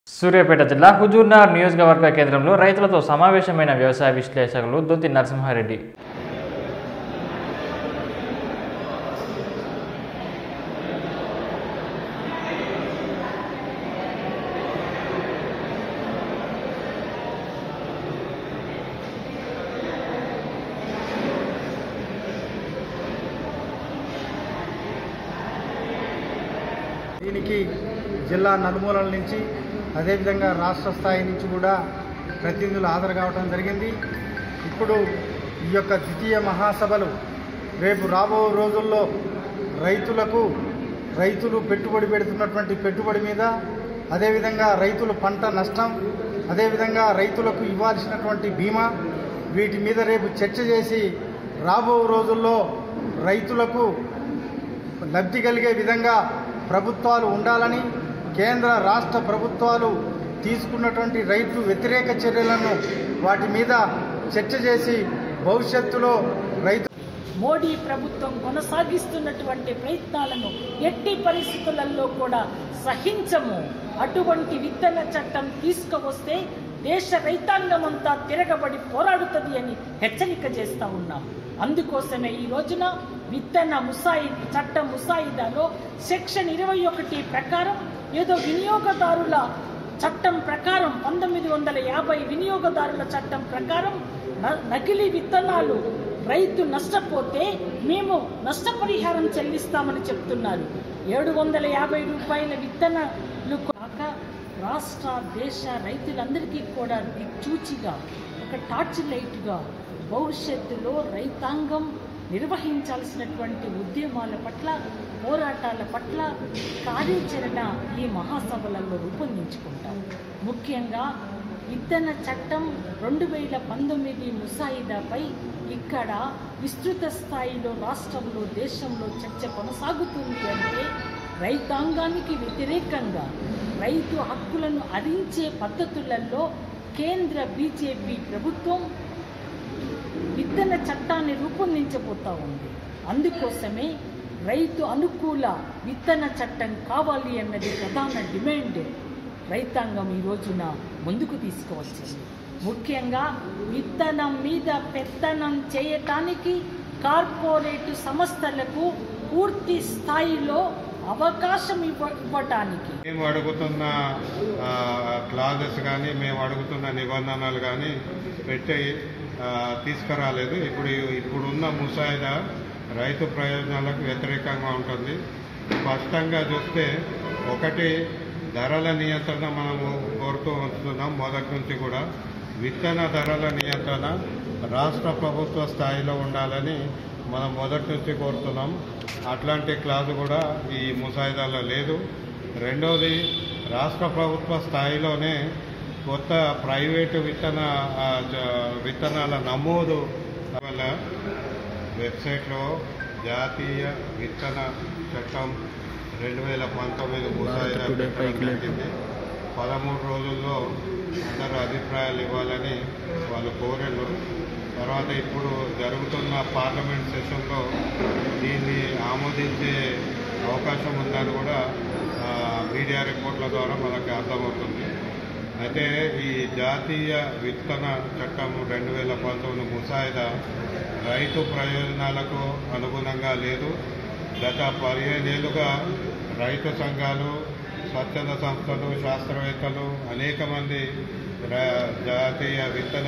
సూర్యాపేట జిల్లా హుజూర్నగర్ నియోజకవర్గ కేంద్రంలో రైతులతో సమావేశమైన వ్యవసాయ విశ్లేషకులు దొంతి నరసింహారెడ్డి దీనికి జిల్లా నలుమూలల నుంచి అదేవిధంగా రాష్ట్ర స్థాయి నుంచి కూడా ప్రతినిధులు హాజరు కావడం జరిగింది ఇప్పుడు ఈ యొక్క ద్వితీయ మహాసభలు రేపు రాబో రోజుల్లో రైతులకు రైతులు పెట్టుబడి పెడుతున్నటువంటి పెట్టుబడి మీద అదేవిధంగా రైతులు పంట నష్టం అదేవిధంగా రైతులకు ఇవ్వాల్సినటువంటి బీమా వీటి మీద రేపు చర్చ చేసి రాబో రోజుల్లో రైతులకు లబ్ధి కలిగే విధంగా ప్రభుత్వాలు ఉండాలని కేంద్ర రాష్ట్ర ప్రభుత్వాలు తీసుకున్నటువంటి రైతు వ్యతిరేక చర్యలను వాటి మీద చర్చ చేసి భవిష్యత్తులో రైతు మోడీ ప్రభుత్వం కొనసాగిస్తున్నటువంటి ప్రయత్నాలను ఎట్టి పరిస్థితులలో కూడా సహించము అటువంటి విత్తన చట్టం తీసుకువస్తే దేశ రైతాంగం అంతా తిరగబడి పోరాడుతుంది అని హెచ్చరిక చేస్తా ఉన్నాం అందుకోసమే ఈ రోజున విత్తన ముసాయి చట్టం ముసాయిదాలో సెక్షన్ ఇరవై ఒకటి ప్రకారం ఏదో వినియోగదారుల చట్టం ప్రకారం పంతొమ్మిది వందల యాభై వినియోగదారుల చట్టం ప్రకారం న- నకిలీ విత్తనాలు రైతు నష్టపోతే మేము నష్టపరిహారం చెల్లిస్తామని చెప్తున్నారు ఏడు వందల యాభై రూపాయల విత్తనాలు కాక రాష్ట్ర దేశ రైతులందరికీ కూడా దిక్చూచిగా ఒక టార్చ్ లైట్గా భవిష్యత్తులో రైతాంగం నిర్వహించాల్సినటువంటి ఉద్యమాల పట్ల పోరాటాల పట్ల కార్యాచరణ ఈ మహాసభలలో రూపొందించుకుంటాం ముఖ్యంగా విత్తన చట్టం రెండు వేల పంతొమ్మిది ముసాయిదాపై ఇక్కడ విస్తృత స్థాయిలో రాష్ట్రంలో దేశంలో చర్చ కొనసాగుతుంది అంటే రైతాంగానికి వ్యతిరేకంగా రైతు హక్కులను అరించే పద్ధతులలో కేంద్ర బీజేపీ ప్రభుత్వం విత్తన చట్టాన్ని రూపొందించబోతా ఉంది అందుకోసమే రైతు అనుకూల విత్తన చట్టం కావాలి అన్నది ప్రధాన డిమాండ్ రైతాంగం ఈ రోజున ముందుకు తీసుకువచ్చింది ముఖ్యంగా విత్తనం మీద పెత్తనం చేయటానికి కార్పొరేట్ సంస్థలకు పూర్తి స్థాయిలో అవకాశం ఇవ్వ ఇవ్వటానికి మేము అడుగుతున్న క్లాజెస్ కానీ మేము అడుగుతున్న నిబంధనలు కానీ పెట్టి ఆ, తీసుకురాలేదు ఇప్పుడు ఇప్పుడున్న ముసాయిదా రైతు ప్రయోజనాలకు వ్యతిరేకంగా ఉంటుంది స్పష్టంగా చూస్తే ఒకటి ధరల నియంత్రణ మనము కోరుతూ వస్తున్నాం మొదటి నుంచి కూడా విత్తన ధరల నియంత్రణ రాష్ట్ర ప్రభుత్వ స్థాయిలో ఉండాలని మనం మొదటి నుంచి కోరుతున్నాం అట్లాంటి క్లాజ్ కూడా ఈ ముసాయిదాలో లేదు రెండవది రాష్ట్ర ప్రభుత్వ స్థాయిలోనే కొత్త ప్రైవేటు విత్తన ఆ, జ- విత్తనాల నమోదు వల్ల వెబ్సైట్లో జాతీయ విత్తన చట్టం రెండు వేల పంతొమ్మిది ముసాయిదా పెట్టడం జరిగింది పదమూడు రోజుల్లో అందరూ అభిప్రాయాలు ఇవ్వాలని వాళ్ళు కోరారు తర్వాత ఇప్పుడు జరుగుతున్న పార్లమెంట్ సెషన్లో దీన్ని ఆమోదించే అవకాశం ఉందని కూడా ఆ, మీడియా రిపోర్ట్ల ద్వారా మనకు అర్థమవుతుంది అయితే ఈ జాతీయ విత్తన చట్టం రెండు వేల పంతొమ్మిది ముసాయిదా రైతు ప్రయోజనాలకు అనుగుణంగా లేదు గత పదిహేనేళ్లుగా రైతు సంఘాలు స్వచ్ఛంద సంస్థలు శాస్త్రవేత్తలు అనేక మంది రా- జాతీయ విత్తన